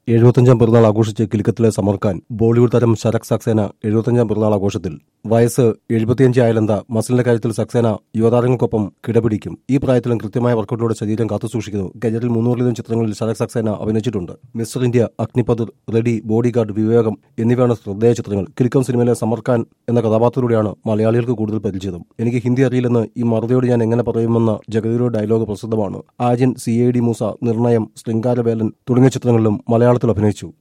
എഴുപത്തഞ്ചാം പിറന്നാൾ ആഘോഷിച്ച് കിലുക്കത്തിലെ സമർക്കാൻ ബോളിവുഡ് താരം ശരക് സക്സേന എഴുപത്തഞ്ചാം പിറന്നാൾ ആഘോഷത്തിൽ വയസ്സ് എഴുപത്തിയഞ്ച് ആയാലെന്താ മസിലിന്റെ കാര്യത്തിൽ സക്സേന യുവതാരങ്ങൾക്കൊപ്പം കിടപിടിക്കും ഈ പ്രായത്തിലും കൃത്യമായ വർക്കൗട്ടിലൂടെ ശരീരം കാത്തുസൂക്ഷിക്കുന്നു കരിയറിൽ മുന്നൂറിലധികം ചിത്രങ്ങളിൽ ശരക് സക്സേന അഭിനയിച്ചിട്ടുണ്ട് mister India Agneepath ready bodyguard Vivegam എന്നിവയാണ് ശ്രദ്ധേയ ചിത്രങ്ങൾ കിലുക്കം സിനിമയിലെ സമർക്കാൻ എന്ന കഥാപാത്രത്തിലൂടെയാണ് മലയാളികൾക്ക് കൂടുതൽ പരിചിതം എനിക്ക് ഹിന്ദി അറിയില്ലെന്ന് ഈ മറുതയോട് ഞാൻ എങ്ങനെ പറയുമെന്ന ജഗതിയുടെ ഡയലോഗ് പ്രസിദ്ധമാണ് Aryan C A D Moosa Nirnayam Sringaravelan തുടങ്ങിയ ചിത്രങ്ങളിലും മലയാളത്തിൽ അഭിനയിച്ചു